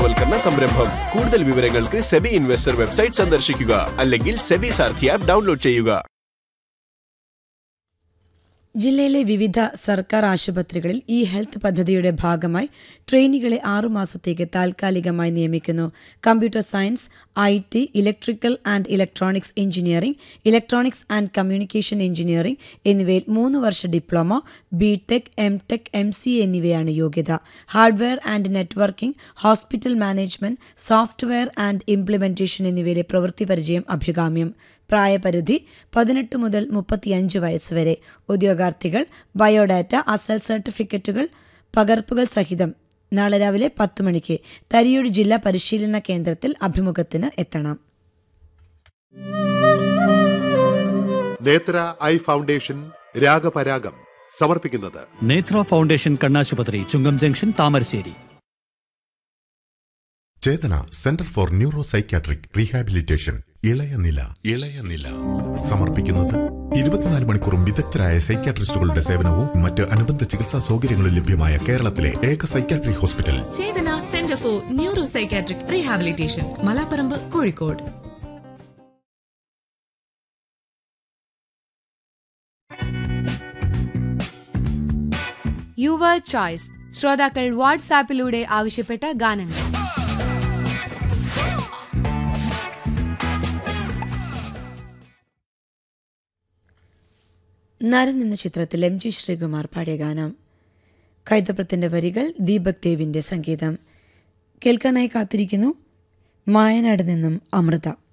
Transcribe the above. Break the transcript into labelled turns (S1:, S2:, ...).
S1: വൽക്കരണ സംരംഭം കൂടുതൽ വിവരങ്ങൾക്ക് സെബി ഇൻവെസ്റ്റർ വെബ്സൈറ്റ് സന്ദർശിക്കുക അല്ലെങ്കിൽ സെബി സാർഥി ആപ്പ് ഡൗൺലോഡ് ചെയ്യുക
S2: ജില്ലയിലെ വിവിധ സർക്കാർ ആശുപത്രികളിൽ ഈ ഹെൽത്ത് പദ്ധതിയുടെ ഭാഗമായി ട്രെയിനികളെ ആറുമാസത്തേക്ക് താൽക്കാലികമായി നിയമിക്കുന്നു computer science I T electrical and electronics engineering electronics and communication engineering എന്നിവയിൽ മൂന്ന് വർഷ diploma B tech M tech M C എന്നിവയാണ് യോഗ്യത hardware and networking hospital management software and implementation എന്നിവയിലെ പ്രവൃത്തി പരിചയം അഭികാമ്യം പ്രായപരിധി പതിനെട്ട് മുതൽ മുപ്പത്തിയഞ്ച് വയസ്സുവരെ ഉദ്യോഗാർത്ഥികൾ ബയോഡാറ്റ അസൽ സർട്ടിഫിക്കറ്റുകൾ പകർപ്പുകൾ സഹിതം നാളെ രാവിലെ പത്ത് മണിക്ക് തരിയോട് ജില്ലാ പരിശീലന കേന്ദ്രത്തിൽ അഭിമുഖത്തിന് എത്തണം
S3: നേത്ര ഐ ഫൗണ്ടേഷൻ രാഗപരാഗം സമർപ്പിക്കുന്നത്
S4: നേത്ര ഫൗണ്ടേഷൻ കണ്ണാശുപത്രി Chungam junction Thamarassery
S5: Chethana centre for neuro psychiatric rehabilitation ഇളയ നില ഇളയ നില സമർപ്പിക്കുന്നത് ഇരുപത്തിനാല് മണിക്കൂറും വിദഗ്ധരായ സൈക്യാട്രിസ്റ്റുകളുടെ സേവനവും മറ്റ് അനുബന്ധ ചികിത്സാ സൗകര്യങ്ങളും ലഭ്യമായ കേരളത്തിലെ ഏക psychiatric hospital
S6: Chethana centre for neuro psychiatric rehabilitation Malaparamba Kozhikode
S7: your choice ശ്രോതാക്കൾ വാട്സാപ്പിലൂടെ ആവശ്യപ്പെട്ട ഗാനങ്ങൾ
S2: നരൻ എന്ന ചിത്രത്തിൽ എം ജി ശ്രീകുമാർ പാടിയ ഗാനം കൈതപ്രത്തിന്റെ വരികൾ ദീപക് ദേവിന്റെ സംഗീതം കേൾക്കാനായി കാത്തിരിക്കുന്നു മായനാട് നിന്നും അമൃത